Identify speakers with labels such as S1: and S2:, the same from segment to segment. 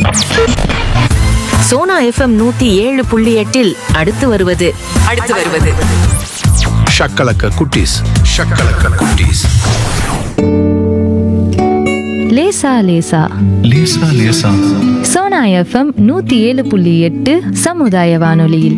S1: Sona FM நூத்தி ஏழு புள்ளி எட்டில் அடுத்து வருவது அடுத்து வருவது
S2: ஷக்கலக்க குட்டீஸ் ஷக்கலக்க குட்டீஸ்
S3: லேசா லேசா
S2: லேசா லேசா
S3: சோனா எஃப்எம் நூத்தி ஏழு புள்ளி எட்டு சமுதாய வானொலியில்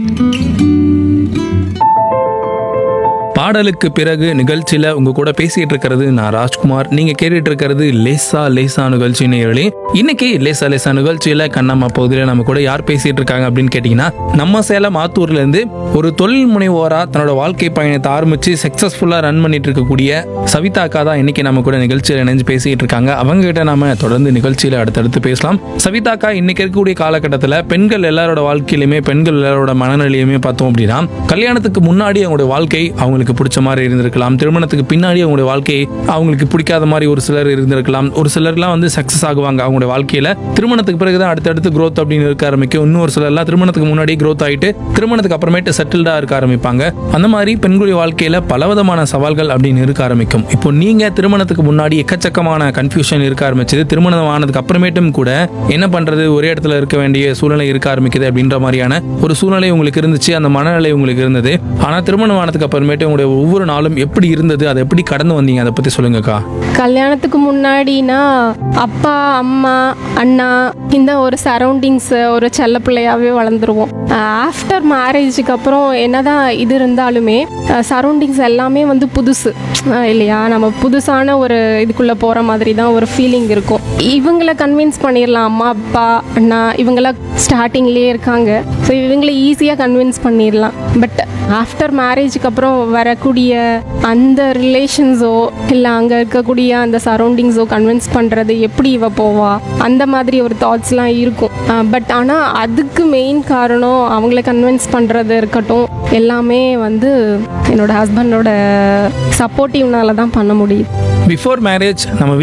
S4: பாடலுக்கு பிறகு நிகழ்ச்சியில உங்க கூட பேசிட்டு இருக்கிறது நான் ராஜ்குமார் நீங்க கேட்டுட்டு இருக்கிறது லேசா லேசா நிகழ்ச்சி நேயர்களே இன்னைக்கு லேசா லேசா நிகழ்ச்சியில கண்ணம்மா பகுதியில நம்ம கூட யார் பேசிட்டு இருக்காங்க அப்படின்னு கேட்டீங்கன்னா நம்ம சேலம் ஆத்தூர்ல இருந்து ஒரு தொழில் முனைவோரா தன்னோட வாழ்க்கை பயணத்தை ஆரம்பிச்சு சக்சஸ்ஃபுல்லா ரன் பண்ணிட்டு இருக்கக்கூடிய சவிதா அக்கா தான் இன்னைக்கு நம்ம கூட நிகழ்ச்சியில இணைஞ்சு பேசிட்டு இருக்காங்க அவங்க கிட்ட நாம தொடர்ந்து நிகழ்ச்சியில அடுத்தடுத்து பேசலாம் சவிதா அக்கா இன்னைக்கு இருக்கக்கூடிய காலகட்டத்தில் பெண்கள் எல்லாரோட வாழ்க்கையிலுமே பெண்கள் எல்லாரோட மனநிலையுமே பார்த்தோம் அப்படின்னா கல்யாணத்துக்கு முன்னாடி அவங்களுடைய வாழ்க்கை அவங்களுக்கு பிடிச்ச மாதிரி இருந்திருக்கலாம் திருமணத்துக்கு பின்னாடி அவங்களுடைய வாழ்க்கை அவங்களுக்கு பிடிக்காத மாதிரி ஒரு சிலர் இருந்திருக்கலாம் ஒரு சிலர்லாம் வந்து சக்சஸ் ஆகுவாங்க அவங்களுடைய வாழ்க்கையில திருமணத்துக்கு பிறகுதான் அடுத்தடுத்து growth அப்படின்னு இருக்க ஆரம்பிக்கும் இன்னொரு சிலர்லாம் திருமணத்துக்கு முன்னாடி growth ஆயிட்டு திருமணத்துக்கு அப்புறமேட்டு செட்டில்டா இருக்க ஆரம்பிப்பாங்க அந்த மாதிரி பெண்களுடைய வாழ்க்கையில பலவிதமான சவால்கள் அப்படின்னு இருக்க ஆரம்பிக்கும் இப்போ நீங்க திருமணத்துக்கு முன்னாடி எக்கச்சக்கமான கன்ஃபியூஷன் இருக்க ஆரம்பிச்சது திருமணம் ஆனதுக்கு அப்புறமேட்டும் கூட என்ன பண்றது ஒரே இடத்துல இருக்க வேண்டிய சூழ்நிலை இருக்க ஆரம்பிக்குது அப்படின்ற மாதிரியான ஒரு சூழ்நிலை உங்களுக்கு இருந்துச்சு அந்த மனநிலை உங்களுக்கு இருந்தது ஆனா திருமணம் ஆனதுக்கு அப்புறமேட்டு உங்களுடைய ஒவ்வொரு நாளும் எப்படி இருந்தது அதை எப்படி கடந்து வந்தீங்க அதை பத்தி சொல்லுங்கக்கா
S5: கல்யாணத்துக்கு முன்னாடினா அப்பா அம்மா அண்ணா இந்த ஒரு சரௌண்டிங்ஸ் ஒரு செல்ல பிள்ளையாவே வளர்ந்துருவோம் ஆஃப்டர் மேரேஜுக்கு அப்புறம் என்னதான் இது இருந்தாலுமே சரௌண்டிங்ஸ் எல்லாமே வந்து புதுசு அஹ் இல்லையா நம்ம புதுசான ஒரு இதுக்குள்ளே போகிற மாதிரி தான் ஒரு ஃபீலிங் இருக்கும் இவங்கள கன்வின்ஸ் பண்ணிடலாம் அம்மா அப்பா அண்ணா இவங்களாம் ஸ்டார்டிங்லேயே இருக்காங்க ஸோ இவங்களை ஈஸியாக கன்வின்ஸ் பண்ணிடலாம் பட் ஆஃப்டர் மேரேஜுக்கு அப்புறம் வரக்கூடிய அந்த ரிலேஷன்ஸோ இல்லை அங்கே இருக்கக்கூடிய அந்த சரௌண்டிங்ஸோ கன்வின்ஸ் பண்ணுறது எப்படி இவ போவா அந்த மாதிரி ஒரு தாட்ஸ்லாம் இருக்கும் பட் ஆனால் அதுக்கு மெயின் காரணம் அவங்கள கன்வின்ஸ் பண்ணுறது இருக்கட்டும் எல்லாமே வந்து என்னோட ஹஸ்பண்டோட சப்போர்ட்டிவ்னால தான் பண்ண முடியுது
S4: பிஃபோர் மேரேஜ் நம்ம